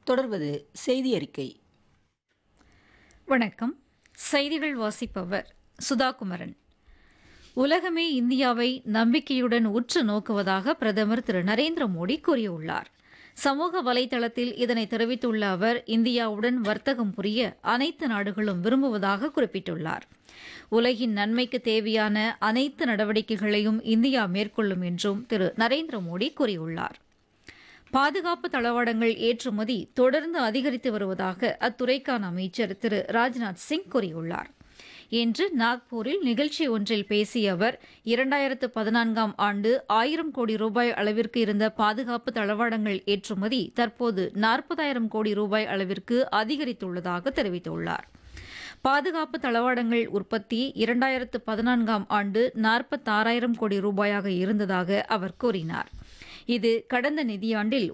தொடர்வது செய்தி அறிக்கை வணக்கம் செய்திகள் வாசிப்பவர் சுதாகுமரன் உலகமே இந்தியாவை நம்பிக்கையுடன் உற்று நோக்குவதாக பிரதமர் திரு நரேந்திர மோடி கூறியுள்ளார் சமூக வலைதளத்தில் இதனை தெரிவித்துள்ள அவர் இந்தியாவுடன் வர்த்தகம் புரிய அனைத்து நாடுகளும் விரும்புவதாக குறிப்பிட்டுள்ளார் உலகின் நன்மைக்கு தேவையான அனைத்து நடவடிக்கைகளையும் இந்தியா மேற்கொள்ளும் என்றும் திரு நரேந்திர மோடி கூறியுள்ளார் பாதுகாப்பு தளவாடங்கள் ஏற்றுமதி தொடர்ந்து அதிகரித்து வருவதாக அத்துறைக்கான அமைச்சர் திரு ராஜ்நாத் சிங் கூறியுள்ளார் இன்று நாக்பூரில் நிகழ்ச்சி ஒன்றில் பேசிய அவர் இரண்டாயிரத்து பதினான்காம் ஆண்டு ஆயிரம் கோடி ரூபாய் அளவிற்கு இருந்த பாதுகாப்பு தளவாடங்கள் ஏற்றுமதி தற்போது நாற்பதாயிரம் கோடி ரூபாய் அளவிற்கு அதிகரித்துள்ளதாக தெரிவித்துள்ளார் பாதுகாப்பு தளவாடங்கள் உற்பத்தி இரண்டாயிரத்து பதினான்காம் ஆண்டு நாற்பத்தாறாயிரம் கோடி ரூபாயாக இருந்ததாக அவர் கூறினார் இது கடந்த நிதியாண்டில்